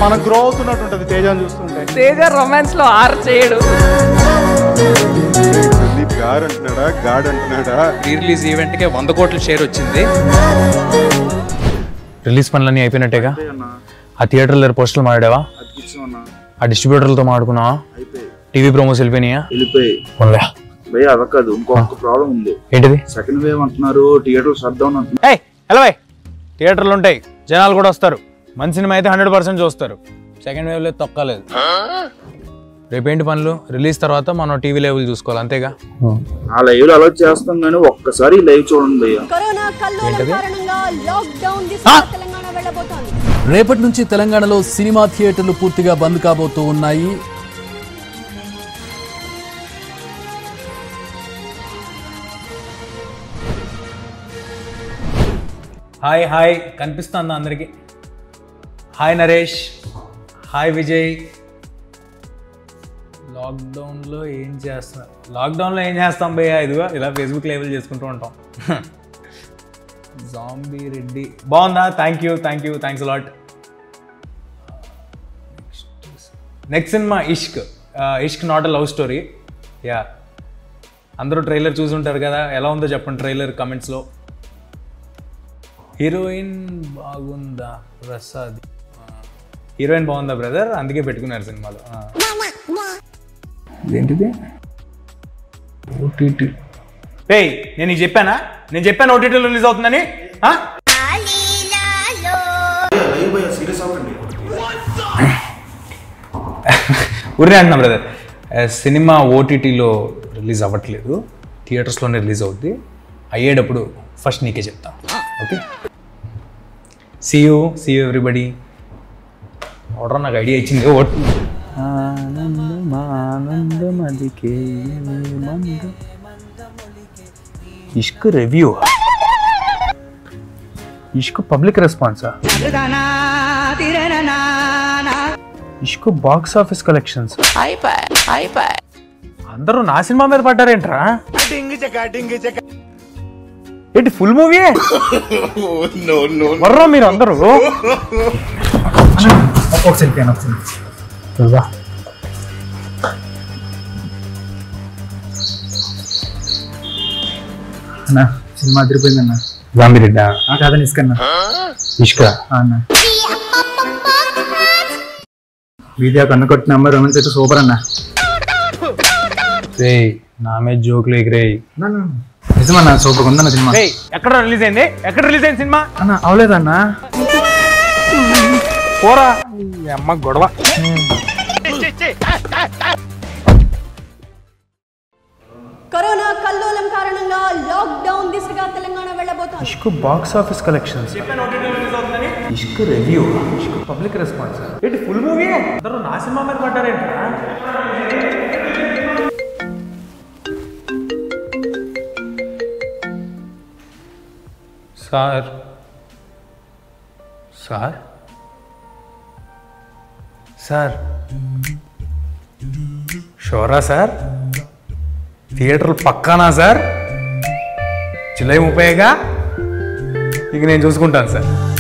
మనం గ్రో అవుతున్నట్టు ఉంటుంది తేజాన్ని చూస్తుంటే తేజ రొమాన్స్ లో ఆర్ చేయడు సందీప్ గారు అంటున్నాడా గాడ్ అంటున్నాడా ప్రీ రిలీజ్ ఈవెంట్ కి వంద కోట్ల షేర్ వచ్చింది రిలీజ్ పనులన్నీ అయిపోయినట్టేగా ఆ థియేటర్లో దగ్గర పోస్టులు మాడావా ఆ డిస్ట్రిబ్యూటర్లతో మాడుకున్నావా టీవీ ప్రోమోస్ వెళ్ళిపోయినాయా వెళ్ళిపోయి పోన్లే. భయ అలా కాదు ఇంకొక ప్రాబ్లం ఉంది ఏంటిది సెకండ్ వేవ్ అంటున్నారు థియేటర్ షట్ డౌన్ అంటున్నారు ఏయ్ ఎలా బాయ్ థియేటర్లు ఉంటాయి జనాలు కూడా వస్తారు మంచి సినిమా అయితే హండ్రెడ్ పర్సెంట్ చూస్తారు సెకండ్ వేవ్ లేదు తొక్కలేదు రేపేంటి పనులు రిలీజ్ తర్వాత మనం టీవీ లెవెల్ చూసుకోవాలి అంతేగా ఆ లైవ్ లో అలౌట్ చేస్తాం కానీ ఒక్కసారి లైవ్ చూడండి భయ్య కరోనా కల్లోలం కారణంగా లాక్డౌన్ దిశగా తెలంగాణ వెళ్ళబోతోంది రేపటి నుంచి తెలంగాణలో సినిమా థియేటర్లు పూర్తిగా బంద్ కాబోతూ ఉన్నాయి హాయ్ హాయ్ కనిపిస్తుందా అందరికి హాయ్ నరేష్ హాయ్ విజయ్ లాక్డౌన్లో ఏం చేస్తున్నా లాక్డౌన్లో ఏం చేస్తాం భయ్యా ఇదిగో ఇలా ఫేస్బుక్ లేబుల్ చేసుకుంటూ ఉంటాం జాంబీ రెడ్డి బాగుందా thank you thank you thanks lot next cinema Ishq Ishq not a love story yeah అందరూ ట్రైలర్ చూసుంటారు కదా ఎలా ఉందో చెప్పండి ట్రైలర్ కమెంట్స్లో హీరోయిన్ బాగుందా ప్రసాద్ హీరోయిన్ బాగుందా బ్రదర్ అందుకే పెట్టుకున్నారు సినిమాలో ఆ. ఇదేంటిది ఓటీటీ ఏయ్ నేను నీకు చెప్పానా నేను చెప్పాను ఓటీటీలో రిలీజ్ అవుతుందని ఆ? ఊరినే అంటున్నా బ్రదర్ సినిమా ఓటీటీలో రిలీజ్ అవ్వట్లేదు థియేటర్స్లోనే రిలీజ్ అవుద్ది అయ్యేటప్పుడు ఫస్ట్ నీకే చెప్తా okay see you see you everybody order నాకు ఐడియా ఇచ్చింది ఓట్ ఆనందం ఆనందం అదికే మందం. ఇష్క్ రివ్యూ ఇష్క్ పబ్లిక్ రెస్పాన్సా ఇష్క్ బాక్స్ ఆఫీస్ కలెక్షన్స్ అందరూ నా సినిమా మీద పడ్డారేంట్రా ఏంటి ఫుల్ మూవీ వర్రా మీరు అందరూ ఒక సెల్ఫీ ఒక సెల్ఫీ అన్న సినిమా అదిరిపోయిందన్న జాంబిరెడ్డా ఆ కాదని ఇసుకన్న ఇష్క అన్న వీడియో కన్ను కొట్టిన అమ్మాయి రొమాన్స్ అయితే సూపర్ అన్న రే నా మీద జోకులు ఎగిరేయి నిజమన్న సూపర్ ఉందన్న సినిమా రేయ్ ఎక్కడ రిలీజ్ అయింది ఎక్కడ రిలీజ్ అయింది సినిమా అన్న అవలేదన్న పోరా ఈ అమ్మ గొడవ కరోనా కల్లోలం కారణంగా లాక్డౌన్ దిశగా తెలంగాణ వెళ్ళబోతోంది Ishq box office collections Ishq review Ishq public response ఏంటి ఫుల్ మూవీ అందరూ నా సినిమా మీద పడ్డారేంట్రా సార్ సార్ సార్ షోరా సార్ థియేటర్లు పక్కానా సార్ జూలై ముప్పైగా ఇక నేను చూసుకుంటాను సార్